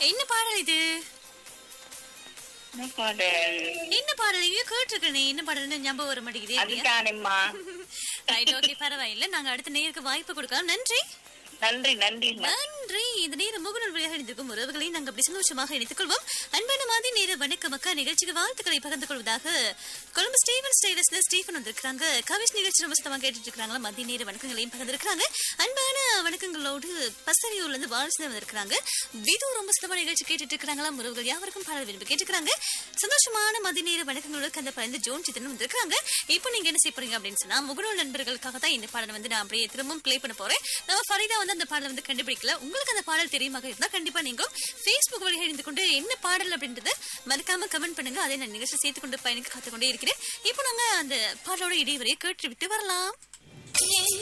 என்ன பாடல் இது என்ன பாடல் என்ன பாடல் எங்கேயோ கேட்டிருக்கேனே என்ன பாடல்னு ஞாபகம் வர மாட்டேங்குதே இல்லையா அதுதானேம்மா ரைட் ஓகே பரவாயில்ல நாங்க அடுத்த நேருக்கு வாய்ப்பு கொடுக்கலாம் நன்றி நன்றி நன்றிம்மா நன்றி இந்த நேரம் முகநூல் வழியாக இணைந்திருக்கும் உறவுகளை நாங்கள் அப்படி சந்தோஷமாக இணைத்துக் கொள்வோம் அன்பான மாதிரி நேர வணக்கம் அக்கா நிகழ்ச்சிக்கு வாழ்த்துக்களை பகிர்ந்து கொள்வதாக கொழும்பு ஸ்டீவன் ஸ்டைலஸ்ல ஸ்டீஃபன் வந்திருக்காங்க கவிஷ் நிகழ்ச்சி ரொம்ப சுத்தமாக கேட்டுட்டு இருக்காங்களா மதிய நேர வணக்கங்களையும் பகிர்ந்திருக்காங்க அன்பான வணக்கங்களோடு பசரியூர்ல இருந்து வாரசுல வந்திருக்காங்க விது ரொம்ப சுத்தமான நிகழ்ச்சி கேட்டுட்டு இருக்காங்களா உறவுகள் யாவருக்கும் பாடல் விரும்பி கேட்டுக்கிறாங்க சந்தோஷமான மதிய நேர வணக்கங்களோடு கந்த பயந்து ஜோன் சித்தன் வந்திருக்காங்க இப்போ நீங்க என்ன செய்ய போறீங்க அப்படின்னு சொன்னா முகநூல் நண்பர்களுக்காக தான் இந்த பாடல் வந்து நான் அப்படியே திரும்பவும் ப்ளே பண்ண போறேன் நம்ம ஃபரிதா வந்து அந்த பாடல் வந்து கண்டுபிடிக்கல உங்களுக்கு அந்த பாடல் தெரியுமாக இருந்தா கண்டிப்பா நீங்க ஃபேஸ்புக் வழியாக இணைந்து கொண்டு என்ன பாடல் அப்படின்றத மறக்காம கமெண்ட் பண்ணுங்க அதை நான் நிகழ்ச்சி சேர்த்து கொண்டு பயணிக்க காத்துக்கொண்டே இருக்கிறேன் இப்போ நாங்க அந்த பாடலோட இடைவெளியை கேட்டு விட்டு வரலாம்